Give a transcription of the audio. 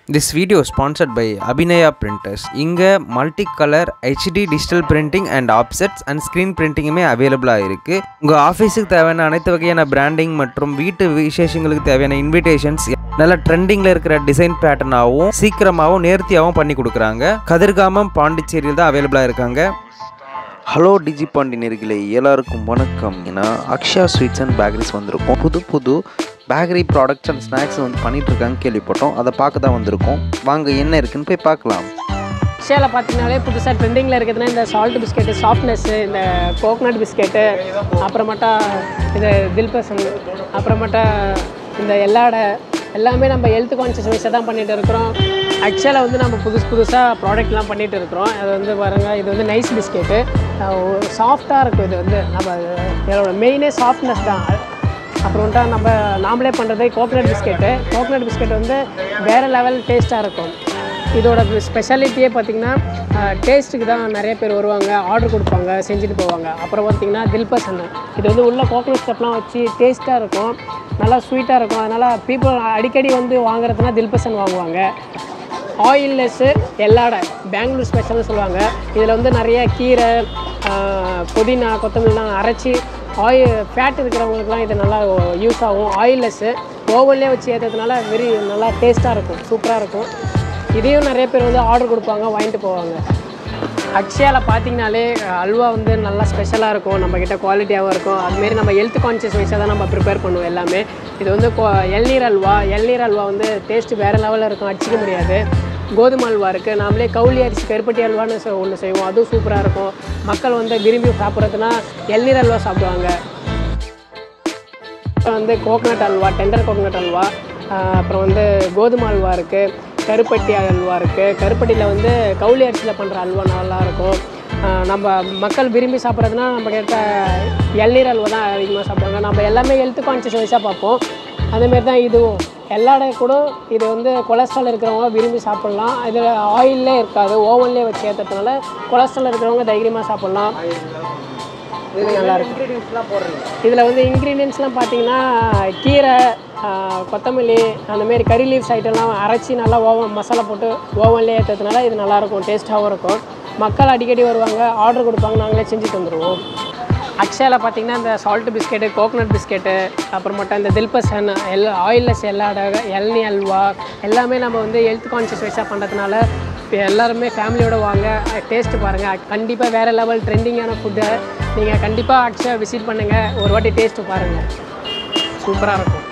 this video sponsored by Abhinaya printers இங்கே multi colour HD digital printing and offsets and screen பிரிண்டிங்குமே அவைலபிளாக இருக்குது உங்கள் ஆஃபீஸுக்கு தேவையான அனைத்து வகையான பிராண்டிங் மற்றும் வீட்டு விசேஷங்களுக்கு தேவையான இன்விடேஷன்ஸ் நல்ல ட்ரெண்டிங்கில் இருக்கிற டிசைன் பேட்டர்னாகவும் சீக்கிரமாகவும் நேர்த்தியாகவும் பண்ணி கொடுக்குறாங்க கதிர்காமம் பாண்டிச்சேரியில் தான் அவைலபிளாக இருக்காங்க ஹலோ டிஜி பாண்டி நேர்களே எல்லாருக்கும் வணக்கம் நான் அக்ஷயா ஸ்வீட்ஸ் அண்ட் பேக்கரிஸ் வந்திருக்கோம் புது புது பேக்கரி ப்ராடக்ட்ஸ் அண்ட் ஸ்நாக்ஸ் வந்து பண்ணிட்டு இருக்காங்க கேள்விப்பட்டோம் அதை பார்க்க தான் வந்திருக்கோம் வாங்க என்ன இருக்குன்னு போய் பார்க்கலாம் விஷயாவில் பார்த்தீங்கனாலே புதுசாக ட்ரெண்டிங்கில் இருக்கிறதுனா இந்த சால்ட் பிஸ்கெட்டு சாஃப்ட்னஸ்ஸு இந்த கோகனட் பிஸ்கெட்டு அப்புறமேட்டா இது தில்பசன் அப்புறமேட்டா இந்த எல்லாடை எல்லாமே நம்ம ஹெல்த் கான்சியஸ் வைஸாக தான் பண்ணிகிட்டு இருக்கிறோம் ஆக்சுவலாக வந்து நம்ம புதுசு புதுசாக ப்ராடக்ட்லாம் பண்ணிகிட்டு இருக்கிறோம் அது வந்து பாருங்கள் இது வந்து நைஸ் பிஸ்கெட்டு சாஃப்டாக இருக்கும் இது வந்து நம்ம இதோட மெயினே சாஃப்ட்னஸ் தான் அப்புறம்ட்டா நம்ம நாமளே பண்ணுறது கோகனட் பிஸ்கெட்டு கோகனட் பிஸ்கெட் வந்து வேறு லெவல் டேஸ்ட்டாக இருக்கும் இதோட ஸ்பெஷாலிட்டியே பார்த்திங்கன்னா டேஸ்ட்டுக்கு தான் நிறைய பேர் வருவாங்க ஆர்டர் கொடுப்பாங்க செஞ்சுட்டு போவாங்க அப்புறம் பார்த்திங்கன்னா தில்பசன் இது வந்து உள்ள கோகனட் ஸ்டெப்லாம் வச்சு டேஸ்ட்டாக இருக்கும் நல்லா ஸ்வீட்டாக இருக்கும் அதனால் பீப்புள் அடிக்கடி வந்து வாங்குறதுனா தில்பசன் வாங்குவாங்க ஆயில்லெஸ்ஸு எல்லாடை பெங்களூர் ஸ்பெஷல்னு சொல்லுவாங்க இதில் வந்து நிறைய கீரை ஆஹ், புதினா கொத்தமல்லாம் அரைச்சி ஆயில் ஃபேட் இருக்கிறவங்களுக்குலாம் இது நல்லா யூஸ் ஆகும் ஆயில்லெஸ்ஸு ஓவன்லேயே வச்சு ஏற்றுறதுனால வெரி நல்லா டேஸ்ட்டாக இருக்கும் சூப்பராக இருக்கும் இதையும் நிறைய பேர் வந்து ஆர்டர் கொடுப்பாங்க வாங்கிட்டு போவாங்க அக்ஷயாவில் பார்த்தீங்கனாலே அஹ், அல்வா வந்து நல்லா ஸ்பெஷலாக இருக்கும் நம்மக்கிட்ட குவாலிட்டியாகவும் இருக்கும் அதுமாரி நம்ம ஹெல்த் கான்சியஸ் வைஸாக தான் நம்ம ப்ரிப்பேர் பண்ணுவோம் எல்லாமே இது வந்து கொ- இளநீர் அல்வா இளநீர் அல்வா வந்து டேஸ்ட்டு வேறு லெவலில் இருக்கும் அடிச்சிக்க முடியாது கோதுமை அல்வா இருக்குது நாமளே கவுளி அரிசி கருப்பட்டி அல்வான்னு சொ- ஒன்று செய்வோம் அதுவும் சூப்பராக இருக்கும் மக்கள் வந்து விரும்பி சாப்பிட்றதுனா இளநீர் அல்வா சாப்பிடுவாங்க அப்புறம் வந்து coconut halwa tender coconut halwa ஆஹ் அப்புறம் வந்து கோதுமை அல்வா இருக்குது கருப்பட்டி அல்வா இருக்குது கருப்பட்டியில் வந்து கவுளி அரிசியில் பண்ணுற அல்வா நல்லா இருக்கும் ஆஹ் நம்ம மக்கள் விரும்பி சாப்பிட்றதுனா நம்ம கிட்ட இளநீர் அல்வா தான் அதிகமாக சாப்பிடுவாங்க நம்ம எல்லாமே ஹெல்த் கான்சியஸ் வைஸாக பார்ப்போம் அதேமாரி தான் இதுவும் எல்லாட கூட இது வந்து கொலஸ்ட்ரால் இருக்கிறவங்க விரும்பி சாப்பிட்லாம் இது ஆயிலே இருக்காது ஓவன்லேயே வச்சு ஏற்றுறதுனால கொலஸ்ட்ரால் இருக்கிறவங்க தைரியமாக சாப்பிட்லாம் இது நல்லா இருக்கு இதில் வந்து இன்க்ரீடியன்ஸ்லாம் பார்த்தீங்கன்னா கீரை ஆஹ், கொத்தமல்லி அந்தமாரி கறி லீவ்ஸ் ஐட்டம்லாம் அரைச்சி நல்லா ஓவன் மசாலா போட்டு ஓவன்லேயே ஏற்றுறதுனால இது நல்லாயிருக்கும் டேஸ்ட்டாகவும் இருக்கும் மக்கள் அடிக்கடி வருவாங்க ஆர்டர் கொடுப்பாங்க நாங்களே செஞ்சு தந்துடுவோம் அக்ஷயாவில் பார்த்தீங்கன்னா இந்த சால்ட் பிஸ்கெட்டு கோகனட் பிஸ்கெட்டு அப்புறமேட்டா இந்த தில்பசன் எல் ஆயில்லெஸ் எல்லாட இளநீ அல்வா எல்லாமே நம்ம வந்து ஹெல்த் கான்சியஸ் வைஸாக பண்ணுறதுனால இப்போ எல்லாருமே ஃபேமிலியோட வாங்க டேஸ்ட்டு பாருங்கள் கண்டிப்பாக வேறு லெவல் ட்ரெண்டிங்கான ஃபுட்டு நீங்கள் கண்டிப்பாக அக்ஷயா விசிட் பண்ணுங்கள் ஒரு வாட்டி டேஸ்ட்டு பாருங்கள் சூப்பராக இருக்கும்